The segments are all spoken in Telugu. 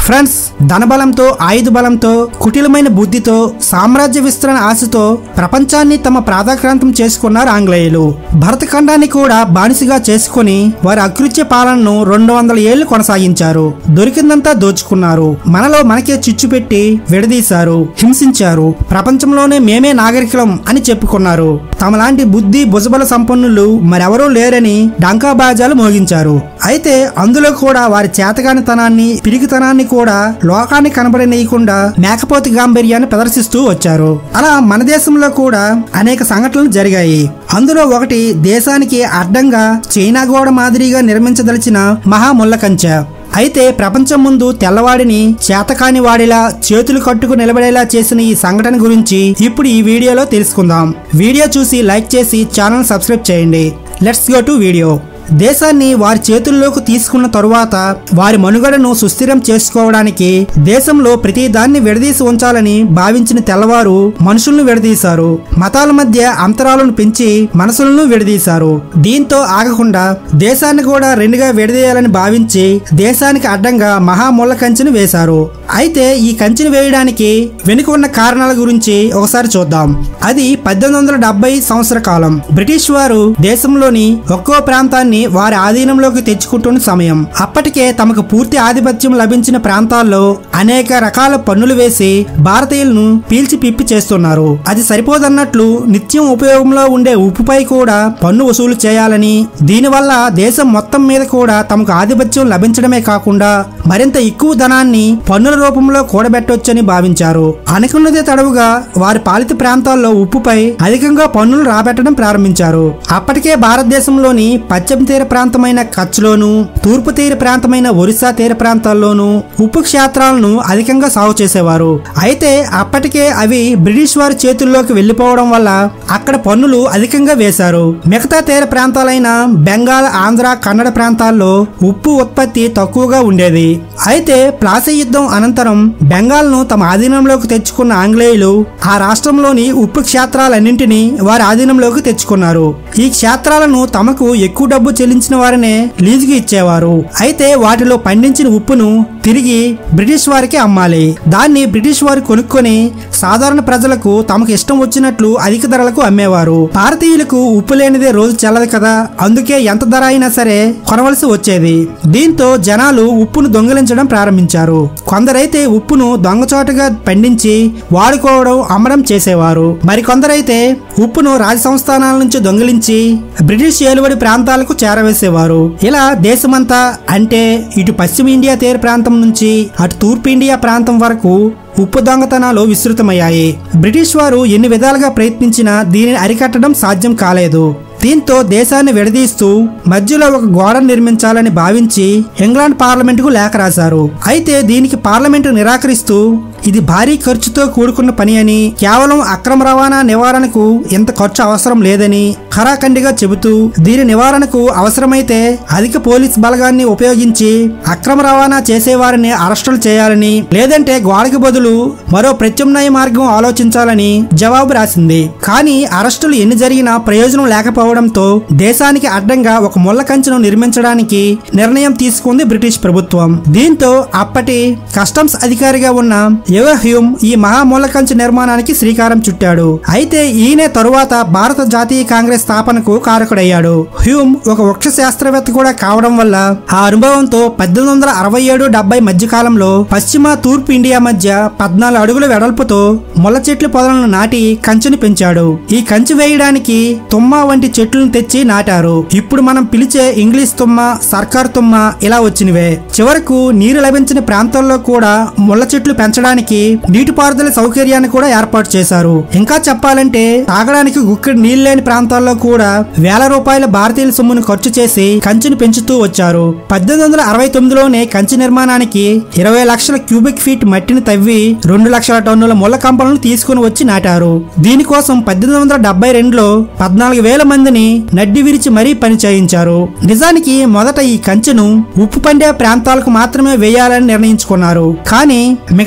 ఫ్రెండ్స్ ధనబలంతో ఆయుధ బలంతో కుటిలమైన బుద్ధితో సామ్రాజ్య విస్తరణ ఆశతో ప్రపంచాన్ని తమ ప్రాధాక్రాంతం చేసుకున్నారు ఆంగ్లేయులు భరతఖండాన్ని కూడా బానిసగా చేసుకుని వారి అకృత్య పాలనను రెండు వందల ఏళ్లు కొనసాగించారు దొరికిందంతా దోచుకున్నారు మనలో మనకే చిచ్చు పెట్టి విడదీశారు హింసించారు ప్రపంచంలోనే మేమే నాగరికులం అని చెప్పుకున్నారు తమలాంటి బుద్ధి భుజబల సంపన్నులు మరెవరూ లేరని డంకాబాజాలు మోగించారు అయితే అందులో కూడా వారి చేతగానితనాన్ని పిరికితనాన్ని కూడా లోకాన్ని కనబడనీయకుండా మేకపోతి గాంభీర్యాన్ని ప్రదర్శిస్తూ వచ్చారు అలా మన దేశంలో కూడా అనేక సంఘటనలు జరిగాయి అందులో ఒకటి దేశానికి అడ్డంగా చైనా గోడ మాదిరిగా నిర్మించదలిచిన మహాముల్ల కంచె అయితే ప్రపంచం ముందు తెల్లవాడిని చేతకాని వాడిలా చేతులు కట్టుకు నిలబడేలా చేసిన ఈ సంఘటన గురించి ఇప్పుడు ఈ వీడియోలో తెలుసుకుందాం వీడియో చూసి లైక్ చేసి ఛానల్ సబ్స్క్రైబ్ చేయండి లెట్స్ గో టు వీడియో దేశాన్ని వారి చేతుల్లోకి తీసుకున్న తరువాత వారి మనుగడను సుస్థిరం చేసుకోవడానికి దేశంలో ప్రతి దాన్ని విడదీసి ఉంచాలని భావించిన తెల్లవారు మనుషులను విడదీశారు మతాల మధ్య అంతరాలను పెంచి మనసులను విడదీశారు దీంతో ఆగకుండా దేశాన్ని కూడా రెండుగా విడదీయాలని భావించి దేశానికి అడ్డంగా మహాముళ్ళ కంచెను వేశారు అయితే ఈ కంచెను వేయడానికి వెనుక ఉన్న కారణాల గురించి ఒకసారి చూద్దాం అది పద్దెనిమిది వందల డెబ్బై సంవత్సర కాలం బ్రిటిష్ వారు దేశంలోని ఒక్కో ప్రాంతాన్ని వారి ఆధీనంలోకి తెచ్చుకుంటున్న సమయం అప్పటికే తమకు పూర్తి ఆధిపత్యం లభించిన ప్రాంతాల్లో అనేక రకాల పన్నులు వేసి భారతీయులను పీల్చి పిప్పి చేస్తున్నారు అది సరిపోదన్నట్లు నిత్యం ఉపయోగంలో ఉండే ఉప్పుపై కూడా పన్ను వసూలు చేయాలని దీనివల్ల దేశం మొత్తం మీద కూడా తమకు ఆధిపత్యం లభించడమే కాకుండా మరింత ఎక్కువ ధనాన్ని పన్నుల రూపంలో కూడబెట్టొచ్చని భావించారు అనుకున్నదే తడవుగా వారి పాలిత ప్రాంతాల్లో ఉప్పుపై అధికంగా పన్నులు రాబెట్టడం ప్రారంభించారు అప్పటికే భారతదేశంలోని పశ్చిమ తీర ప్రాంతమైన కచ్లోను తూర్పు తీర ప్రాంతమైన ఒరిస్సా తీర ప్రాంతాల్లోనూ ఉప్పు క్షేత్రాలను అధికంగా సాగు చేసేవారు అయితే అప్పటికే అవి బ్రిటిష్ వారి చేతుల్లోకి వెళ్లిపోవడం వల్ల అక్కడ పన్నులు అధికంగా వేశారు మిగతా తీర ప్రాంతాలైన బెంగాల్ ఆంధ్ర కన్నడ ప్రాంతాల్లో ఉప్పు ఉత్పత్తి తక్కువగా ఉండేది అయితే ప్లాసీ యుద్ధం అనంతరం బెంగాల్ను తమ ఆధీనంలోకి తెచ్చుకున్న ఆంగ్లేయులు ఆ రాష్ట్రంలోని ఉప్పు క్షేత్రాలన్నింటినీ వారి ఆధీనంలోకి తెచ్చుకున్నారు ఈ క్షేత్రాలను తమకు ఎక్కువ డబ్బు చెల్లించిన వారినే లీజుకి ఇచ్చేవారు అయితే వాటిలో పండించిన ఉప్పును తిరిగి బ్రిటిష్ వారికి అమ్మాలి దాన్ని బ్రిటిష్ వారు కొనుక్కొని సాధారణ ప్రజలకు తమకు ఇష్టం వచ్చినట్లు అధిక ధరలకు అమ్మేవారు భారతీయులకు ఉప్పు లేనిదే రోజు చెల్లదు కదా అందుకే ఎంత ధర అయినా సరే కొనవలసి వచ్చేది దీంతో జనాలు ఉప్పును దొంగిలించడం ప్రారంభించారు కొందరైతే ఉప్పును దొంగచోటుగా పండించి వాడుకోవడం అమ్మడం చేసేవారు మరికొందరైతే ఉప్పును రాజ సంస్థానాల నుంచి దొంగిలించి బ్రిటిష్ ఏలుబడి ప్రాంతాలకు చేరవేసేవారు ఇలా దేశమంతా అంటే ఇటు పశ్చిమ ఇండియా తీర ప్రాంతం నుంచి అటు తూర్పు ఇండియా ప్రాంతం వరకు ఉప్పు దొంగతనాలు విస్తృతమయ్యాయి బ్రిటిష్ వారు ఎన్ని విధాలుగా ప్రయత్నించినా దీనిని అరికట్టడం సాధ్యం కాలేదు దీంతో దేశాన్ని విడదీస్తూ మధ్యలో ఒక గోడ నిర్మించాలని భావించి ఇంగ్లాండ్ పార్లమెంటుకు లేఖ రాశారు అయితే దీనికి పార్లమెంటు నిరాకరిస్తూ ఇది భారీ ఖర్చుతో కూడుకున్న పని అని కేవలం అక్రమ రవాణా నివారణకు ఇంత ఖర్చు అవసరం లేదని ఖరాఖండిగా చెబుతూ దీని నివారణకు అవసరమైతే అధిక పోలీస్ బలగాన్ని ఉపయోగించి అక్రమ రవాణా చేసేవారిని అరెస్టులు చేయాలని లేదంటే గోడకి బదులు మరో ప్రత్యామ్నాయ మార్గం ఆలోచించాలని జవాబు రాసింది కానీ అరెస్టులు ఎన్ని జరిగినా ప్రయోజనం లేకపోవడంతో దేశానికి అడ్డంగా ఒక ముళ్ళ కంచెను నిర్మించడానికి నిర్ణయం తీసుకుంది బ్రిటిష్ ప్రభుత్వం దీంతో అప్పటి కస్టమ్స్ అధికారిగా ఉన్న యువ హ్యూమ్ ఈ మహామూల కంచె నిర్మాణానికి శ్రీకారం చుట్టాడు అయితే ఈయనే తరువాత భారత జాతీయ కాంగ్రెస్ స్థాపనకు కారకుడయ్యాడు హ్యూమ్ ఒక వృక్ష శాస్త్రవేత్త కూడా కావడం వల్ల ఆ అనుభవంతో పద్దెనిమిది వందల అరవై ఏడు డెబ్బై మధ్య కాలంలో పశ్చిమ తూర్పు ఇండియా మధ్య పద్నాలుగు అడుగుల వెడల్పుతో ముళ్ళ చెట్లు పొదలను నాటి కంచెను పెంచాడు ఈ కంచె వేయడానికి తుమ్మ వంటి చెట్లను తెచ్చి నాటారు ఇప్పుడు మనం పిలిచే ఇంగ్లీష్ తుమ్మ సర్కార్ తుమ్మ ఇలా వచ్చినవే చివరకు నీరు లభించని ప్రాంతాల్లో కూడా ముళ్ళ చెట్లు పెంచడానికి నీటిపారుదల సౌకర్యాన్ని కూడా ఏర్పాటు చేశారు ఇంకా చెప్పాలంటే తాగడానికి గుక్కడి నీళ్ళు లేని ప్రాంతాల్లో కూడా వేల రూపాయల భారతీయుల సొమ్మును ఖర్చు చేసి కంచెను పెంచుతూ వచ్చారు పద్దెనిమిది వందల అరవై తొమ్మిదిలోనే కంచె నిర్మాణానికి ఇరవై లక్షల క్యూబిక్ ఫీట్ మట్టిని తవ్వి రెండు లక్షల టన్నుల ముళ్ళ కంపలను తీసుకుని వచ్చి నాటారు దీనికోసం పద్దెనిమిది వందల డెబ్బై రెండులో పద్నాలుగు వేల మందిని నడ్డి విరిచి మరీ పని చేయించారు నిజానికి మొదట ఈ కంచెను ఉప్పు పండే ప్రాంతాలకు మాత్రమే వేయాలని నిర్ణయించుకున్నారు కానీ మిగతా ప్రాంతాల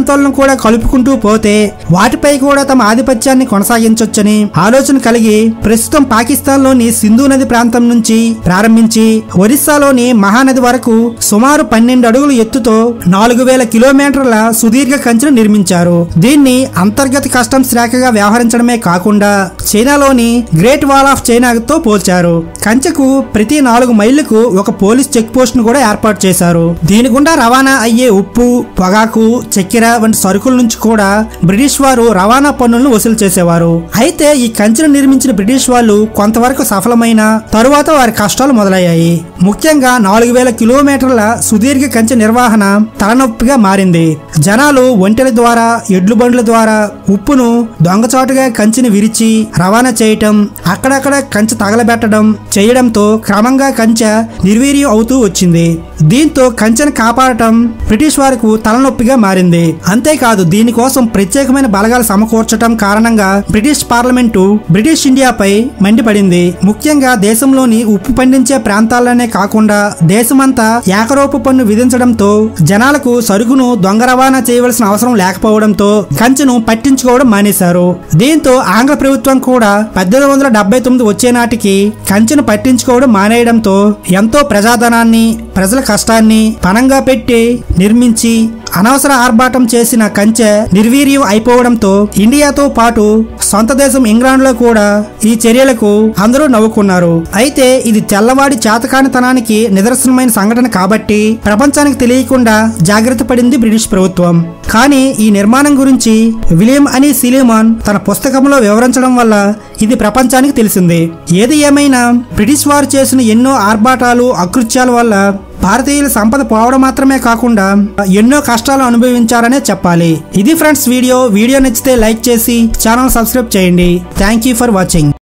ప్రాంతాలను కూడా కలుపుకుంటూ పోతే వాటిపై కూడా తమ ఆధిపత్యాన్ని కొనసాగించొచ్చని ఆలోచన కలిగి ప్రస్తుతం పాకిస్తాన్లోని సింధు నది ప్రాంతం నుంచి ప్రారంభించి ఒరిస్సాలోని మహానది వరకు సుమారు పన్నెండు అడుగుల ఎత్తుతో నాలుగు వేల కిలోమీటర్ల సుదీర్ఘ కంచెను నిర్మించారు దీన్ని అంతర్గత కస్టమ్స్ శాఖగా వ్యవహరించడమే కాకుండా చైనాలోని గ్రేట్ వాల్ ఆఫ్ చైనాతో పోల్చారు కంచెకు ప్రతి నాలుగు మైళ్లకు ఒక పోలీస్ చెక్ పోస్ట్ ను కూడా ఏర్పాటు చేశారు దీని గుండా రవాణా అయ్యే ఉప్పు పొగాకు చక్కెర వంటి సరుకుల నుంచి కూడా బ్రిటిష్ వారు రవాణా పన్నులను వసూలు చేసేవారు అయితే ఈ కంచెను నిర్మించిన బ్రిటిష్ వాళ్ళు కొంతవరకు సఫలమైన తరువాత వారి కష్టాలు మొదలయ్యాయి ముఖ్యంగా నాలుగు వేల కిలోమీటర్ల సుదీర్ఘ కంచె నిర్వహణ తలనొప్పిగా మారింది జనాలు ఒంటెల ద్వారా ఎడ్లు బండ్ల ద్వారా ఉప్పును దొంగచాటుగా కంచెని విరిచి రవాణా చేయటం అక్కడక్కడ కంచె తగలబెట్టడం చేయడంతో క్రమంగా కంచె నిర్వీర్యం అవుతూ వచ్చింది దీంతో కంచెను కాపాడటం బ్రిటిష్ వారికి తలనొప్పిగా మారింది అంతేకాదు దీనికోసం ప్రత్యేకమైన బలగాలు సమకూర్చటం కారణంగా బ్రిటిష్ పార్లమెంటు బ్రిటిష్ ఇండియాపై మండిపడింది ముఖ్యంగా దేశంలోని ఉప్పు పండించే ప్రాంతాల్లోనే కాకుండా దేశమంతా ఏకరూప పన్ను విధించడంతో జనాలకు సరుకును దొంగ రవాణా చేయవలసిన అవసరం లేకపోవడంతో కంచెను పట్టించుకోవడం మానేశారు దీంతో ఆంగ్ల ప్రభుత్వం కూడా పద్దెనిమిది వందల డెబ్బై తొమ్మిది వచ్చే నాటికి కంచెను పట్టించుకోవడం మానేయడంతో ఎంతో ప్రజాధనాన్ని ప్రజల కష్టాన్ని పణంగా పెట్టి నిర్మించి అనవసర ఆర్భాటం చేసిన కంచె నిర్వీర్యం అయిపోవడంతో ఇండియాతో పాటు సొంత దేశం ఇంగ్లాండ్ లో కూడా ఈ చర్యలకు అందరూ నవ్వుకున్నారు అయితే ఇది తెల్లవాడి చేతకానితనానికి నిదర్శనమైన సంఘటన కాబట్టి ప్రపంచానికి తెలియకుండా జాగ్రత్త పడింది బ్రిటిష్ ప్రభుత్వం కానీ ఈ నిర్మాణం గురించి విలియం అని సిలిమాన్ తన పుస్తకంలో వివరించడం వల్ల ఇది ప్రపంచానికి తెలిసింది ఏది ఏమైనా బ్రిటిష్ వారు చేసిన ఎన్నో ఆర్భాటాలు అకృత్యాల వల్ల భారతీయుల సంపద పోవడం మాత్రమే కాకుండా ఎన్నో కష్టాలు అనుభవించారనే చెప్పాలి ఇది ఫ్రెండ్స్ వీడియో వీడియో నచ్చితే లైక్ చేసి ఛానల్ సబ్స్క్రైబ్ చేయండి థ్యాంక్ యూ ఫర్ వాచింగ్